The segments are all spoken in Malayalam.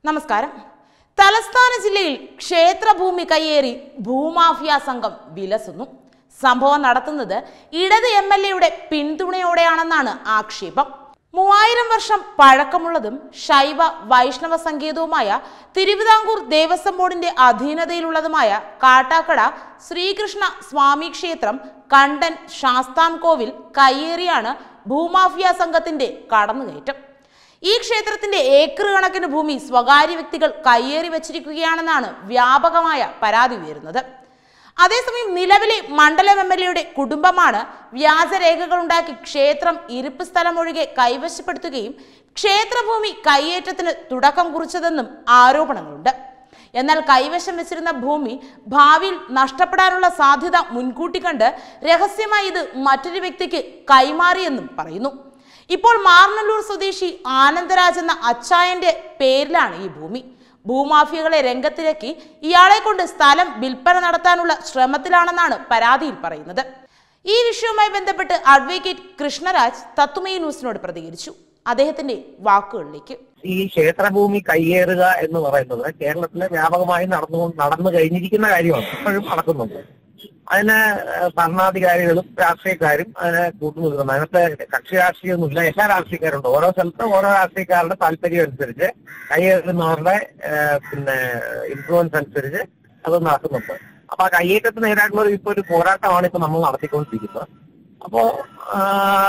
നമസ്കാരം തലസ്ഥാന ജില്ലയിൽ ക്ഷേത്രഭൂമി കയ്യേറി ഭൂമാഫിയ സംഘം വിലസുന്നു സംഭവം നടത്തുന്നത് ഇടത് എം എൽ എയുടെ പിന്തുണയോടെയാണെന്നാണ് ആക്ഷേപം മൂവായിരം വർഷം പഴക്കമുള്ളതും ശൈവ വൈഷ്ണവ സംഗീതവുമായ തിരുവിതാംകൂർ ദേവസ്വം ബോർഡിന്റെ അധീനതയിലുള്ളതുമായ കാട്ടാക്കട ശ്രീകൃഷ്ണ സ്വാമി ക്ഷേത്രം കണ്ടൻ ശാസ്താം കോവിൽ കയ്യേറിയാണ് ഭൂമാഫിയ സംഘത്തിന്റെ കടന്നുകയറ്റം ഈ ക്ഷേത്രത്തിന്റെ ഏക്കർ കണക്കിന് ഭൂമി സ്വകാര്യ വ്യക്തികൾ കയ്യേറി വച്ചിരിക്കുകയാണെന്നാണ് വ്യാപകമായ പരാതി ഉയരുന്നത് അതേസമയം നിലവിലെ മണ്ഡലം എം എൽ എയുടെ കുടുംബമാണ് വ്യാജരേഖകൾ ഉണ്ടാക്കി ക്ഷേത്രം ഇരിപ്പ് സ്ഥലം ഒഴികെ കൈവശപ്പെടുത്തുകയും ക്ഷേത്രഭൂമി കയ്യേറ്റത്തിന് തുടക്കം കുറിച്ചതെന്നും ആരോപണങ്ങളുണ്ട് എന്നാൽ കൈവശം വെച്ചിരുന്ന ഭൂമി ഭാവിയിൽ നഷ്ടപ്പെടാനുള്ള സാധ്യത മുൻകൂട്ടി കണ്ട് രഹസ്യമായി ഇത് മറ്റൊരു വ്യക്തിക്ക് കൈമാറിയെന്നും പറയുന്നു ഇപ്പോൾ മാർനല്ലൂർ സ്വദേശി ആനന്ദരാജ് എന്ന അച്ചായന്റെ പേരിലാണ് ഈ ഭൂമി ഭൂമാഫിയകളെ രംഗത്തിലേക്ക് ഇയാളെ കൊണ്ട് സ്ഥലം വിൽപ്പന നടത്താനുള്ള ശ്രമത്തിലാണെന്നാണ് പരാതിയിൽ പറയുന്നത് ഈ വിഷയവുമായി ബന്ധപ്പെട്ട് അഡ്വക്കേറ്റ് കൃഷ്ണരാജ് തത്തുമയി ന്യൂസിനോട് പ്രതികരിച്ചു അദ്ദേഹത്തിന്റെ വാക്കുകളിലേക്ക് ഈ ക്ഷേത്രഭൂമി കയ്യേറുക എന്ന് പറയുന്നത് കേരളത്തിലെ വ്യാപകമായി നടന്നു നടന്നു കഴിഞ്ഞിരിക്കുന്ന കാര്യമാണ് ഇപ്പോഴും നടക്കുന്നുണ്ട് അതിന് ഏഹ്, ഭരണാധികാരികളും രാഷ്ട്രീയക്കാരും അതിനെ കൂട്ടുനിൽക്കുന്നു അതിനകത്ത് കക്ഷി രാഷ്ട്രീയമൊന്നുമില്ല എല്ലാ രാഷ്ട്രീയക്കാരുണ്ട് ഓരോ സ്ഥലത്തും ഓരോ രാഷ്ട്രീയക്കാരുടെ താല്പര്യം അനുസരിച്ച് കയ്യേറുന്നവരുടെ ഏഹ്, പിന്നെ ഇൻഫ്ലുവൻസ് അനുസരിച്ച് അത് നടക്കുന്നുണ്ട് അപ്പൊ ആ കയ്യേറ്റത്തിന് നേരായിട്ടുള്ള ഒരു ഇപ്പൊ ഒരു പോരാട്ടമാണ് ഇപ്പൊ നമ്മൾ നടത്തിക്കൊണ്ടിരിക്കുന്നത് അപ്പോ ആ,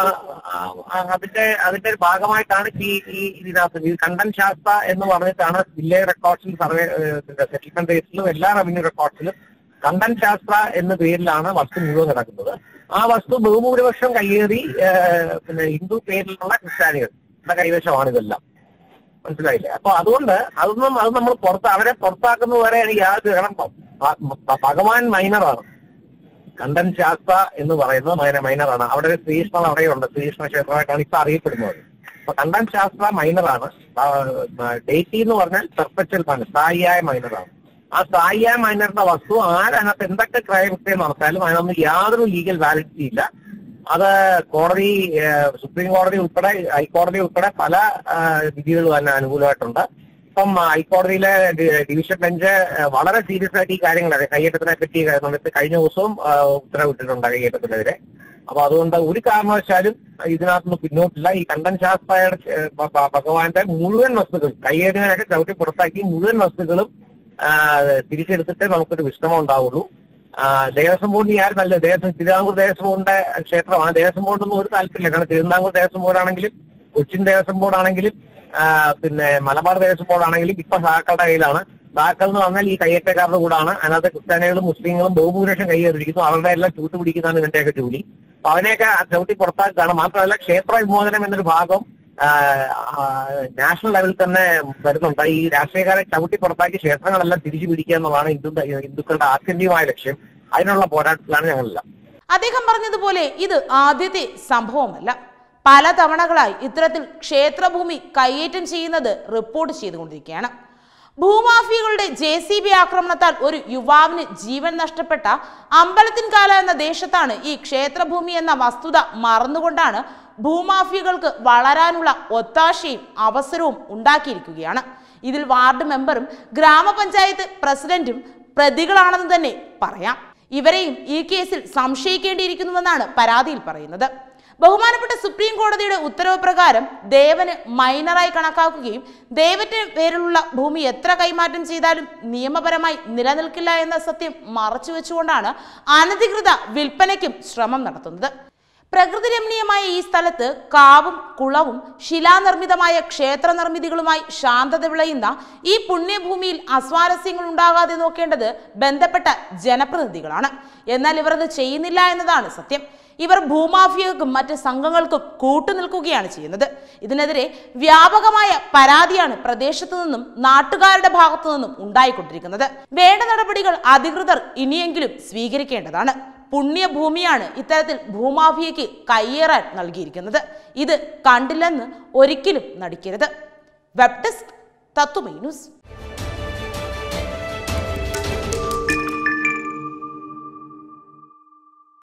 ആ, അതിന്റെ അതിന്റെ ഒരു ഭാഗമായിട്ടാണ് ഈ ഈ ഇതിനകത്ത് ഈ കണ്ടൻ ശാസ്ത്ര എന്ന് പറഞ്ഞിട്ടാണ് വില്ലേജ് റെക്കോർഡ്സിൽ സർവേ സെറ്റിൽമെന്റ് രജിസ്റ്ററിലും എല്ലാ റവന്യൂ റെക്കോർഡ്സിലും കണ്ടൻ ശാസ്ത്ര എന്ന പേരിലാണ് വസ്തു മുഴുവൻ നടക്കുന്നത് ആ വസ്തു ബഹുഭൂരിപക്ഷം കയ്യേറി ഏ, പിന്നെ ഹിന്ദു പേരിലുള്ള ക്രിസ്ത്യാനികളുടെ കൈവശമാണ് ഇതെല്ലാം മനസ്സിലായില്ലേ അപ്പൊ അതുകൊണ്ട് അതൊന്നും അത് നമ്മൾ പുറത്ത് അവരെ പുറത്താക്കുന്നത് വരെ എനിക്ക് യാതൊരു കാരണം ഭ- ഭ- ഭഗവാൻ മൈനറാണ് കണ്ടൻ ശാസ്ത്ര എന്ന് പറയുന്നത് മൈന മൈനറാണ് അവിടെ ഒരു ശ്രീകൃഷ്ണൻ അവിടെയുണ്ട് ശ്രീകൃഷ്ണ ക്ഷേത്രമായിട്ടാണ് ഇപ്പൊ അറിയപ്പെടുന്നത് അപ്പൊ കണ്ടൻ ശാസ്ത്ര മൈനറാണ് ഡേറ്റി എന്ന് പറഞ്ഞാൽ പെർപ്പച്വൽ മൈനർ സ്ഥായിയായ മൈനറാണ് ആ സ്ഥായിയായ മൈനറിന്റെ വസ്തു ആരതിനകത്ത് എന്തൊക്കെ ക്രയകൃത്യം നടത്താലും അതിനൊന്നും യാതൊരു ലീഗൽ വാലിഡിറ്റി ഇല്ല അത് കോടതി ഏഹ്, സുപ്രീം കോടതി ഉൾപ്പെടെ ഹൈക്കോടതി ഉൾപ്പെടെ പല ഏഹ്, വിധികളും അതിന് അനുകൂലമായിട്ടുണ്ട് ഇപ്പം ഹൈക്കോടതിയിലെ ഡി- ഡിവിഷൻ ബെഞ്ച് ഏഹ്, വളരെ സീരിയസ് ആയിട്ട് ഈ കാര്യങ്ങൾ കയ്യേറ്റത്തിനെ പറ്റി സമയത്ത് കഴിഞ്ഞ ദിവസവും ഏഹ്, ഉത്തരവിട്ടിട്ടുണ്ട് കയ്യേറ്റത്തിനെതിരെ അപ്പൊ അതുകൊണ്ട് ഒരു കാരണവശാലും ഇതിനകത്തുനിന്ന് പിന്നോട്ടില്ല ഈ കണ്ടൻ ശാസ്ത്രയുടെ ഏഹ്, ഭ- ഭ- ഭഗവാന്റെ മുഴുവൻ വസ്തുക്കൾ കയ്യേറിയതിനൊക്കെ ചവിട്ടി പുറത്താക്കി മുഴുവൻ വസ്തുക്കളും ആ, തിരിച്ചെടുത്തിട്ടേ നമുക്കൊരു വിശ്രമം ഉണ്ടാവുള്ളൂ ആ, ദേവസ്വം ബോർഡിന് ആരും നല്ല ദേവസ്വം തിരുവിതാംകൂർ ദേവസ്വം ബോർഡിന്റെ ക്ഷേത്രമാണ് ദേവസ്വം ബോർഡൊന്നും ഒരു താല്പര്യമില്ല കാരണം തിരുവിതാംകൂർ ദേവസ്വം ബോർഡാണെങ്കിലും കൊച്ചിൻ ദേവസ്വം ബോർഡാണെങ്കിലും ആ, പിന്നെ മലബാർ ദേവസ്വം ബോർഡാണെങ്കിലും ഇപ്പൊ സഹാക്കളുടെ കയ്യിലാണ് സഹാക്കൾ എന്ന് പറഞ്ഞാൽ ഈ കയ്യേറ്റക്കാരുടെ കൂടാണ് അതിനകത്ത് ക്രിസ്ത്യാനികളും മുസ്ലിങ്ങളും ബഹുഭൂരിപക്ഷം കയ്യേറിയിരിക്കുന്നു അവരുടെ എല്ലാം ചൂട്ട് പിടിക്കുന്നതാണ് ഇതിന്റെയൊക്കെ ജോലി അപ്പൊ അവനെയൊക്കെ ചവിട്ടി പുറത്താക്കുകയാണ് മാത്രമല്ല ക്ഷേത്ര വിമോചനം എന്നൊരു ഭാഗം ആ, ആ, നാഷണൽ ലെവലിൽ തന്നെ വരുന്നുണ്ട് ഈ രാഷ്ട്രീയക്കാരെ ചവിട്ടി പുറത്താക്കി ക്ഷേത്രങ്ങളെല്ലാം തിരിച്ചു പിടിക്കുക എന്നുള്ളതാണ് ഹിന്ദു ഹിന്ദുക്കളുടെ ആത്യന്തികമായ ലക്ഷ്യം അതിനുള്ള പോരാട്ടത്തിലാണ് ഞങ്ങളെല്ലാം അദ്ദേഹം പറഞ്ഞതുപോലെ ഇത് ആദ്യത്തെ സംഭവമല്ല പല തവണകളായി ഇത്തരത്തിൽ ക്ഷേത്രഭൂമി കയ്യേറ്റം ചെയ്യുന്നത് റിപ്പോർട്ട് ചെയ്തുകൊണ്ടിരിക്കുകയാണ് ഭൂമാഫിയകളുടെ ജെ സി ബി ആക്രമണത്താൽ ഒരു യുവാവിന് ജീവൻ നഷ്ടപ്പെട്ട അമ്പലത്തിൻകാല എന്ന ദേശത്താണ് ഈ ക്ഷേത്രഭൂമി എന്ന വസ്തുത മറന്നുകൊണ്ടാണ് ഭൂമാഫിയകൾക്ക് വളരാനുള്ള ഒത്താശയും അവസരവും ഉണ്ടാക്കിയിരിക്കുകയാണ് ഇതിൽ വാർഡ് മെമ്പറും ഗ്രാമപഞ്ചായത്ത് പ്രസിഡന്റും പ്രതികളാണെന്ന് തന്നെ പറയാം ഇവരെയും ഈ കേസിൽ സംശയിക്കേണ്ടിയിരിക്കുന്നുവെന്നാണ് പരാതിയിൽ പറയുന്നത് ബഹുമാനപ്പെട്ട സുപ്രീം കോടതിയുടെ ഉത്തരവ് പ്രകാരം ദേവന് മൈനറായി കണക്കാക്കുകയും ദേവന്റെ പേരിലുള്ള ഭൂമി എത്ര കൈമാറ്റം ചെയ്താലും നിയമപരമായി നിലനിൽക്കില്ല എന്ന സത്യം മറച്ചുവെച്ചുകൊണ്ടാണ് അനധികൃത വിൽപ്പനയ്ക്കും ശ്രമം നടത്തുന്നത് പ്രകൃതി രമണീയമായ ഈ സ്ഥലത്ത് കാവും കുളവും ശിലാനിർമ്മിതമായ ക്ഷേത്ര നിർമ്മിതികളുമായി ശാന്തത വിളയുന്ന ഈ പുണ്യഭൂമിയിൽ അസ്വാരസ്യങ്ങൾ ഉണ്ടാകാതെ നോക്കേണ്ടത് ബന്ധപ്പെട്ട ജനപ്രതിനിധികളാണ് എന്നാൽ ഇവർ അത് ചെയ്യുന്നില്ല എന്നതാണ് സത്യം ഇവർ ഭൂമാഫിയകൾക്കും മറ്റ് സംഘങ്ങൾക്കും കൂട്ടുനിൽക്കുകയാണ് ചെയ്യുന്നത് ഇതിനെതിരെ വ്യാപകമായ പരാതിയാണ് പ്രദേശത്തു നിന്നും നാട്ടുകാരുടെ ഭാഗത്തു നിന്നും ഉണ്ടായിക്കൊണ്ടിരിക്കുന്നത് വേണ്ട നടപടികൾ അധികൃതർ ഇനിയെങ്കിലും സ്വീകരിക്കേണ്ടതാണ് പുണ്യഭൂമിയാണ് ഇത്തരത്തിൽ ഭൂമാഫിയയ്ക്ക് കയ്യേറാൻ നൽകിയിരിക്കുന്നത് ഇത് കണ്ടില്ലെന്ന് ഒരിക്കലും നടിക്കരുത് വെബ് ഡെസ്ക് തത്തുമൈ ന്യൂസ്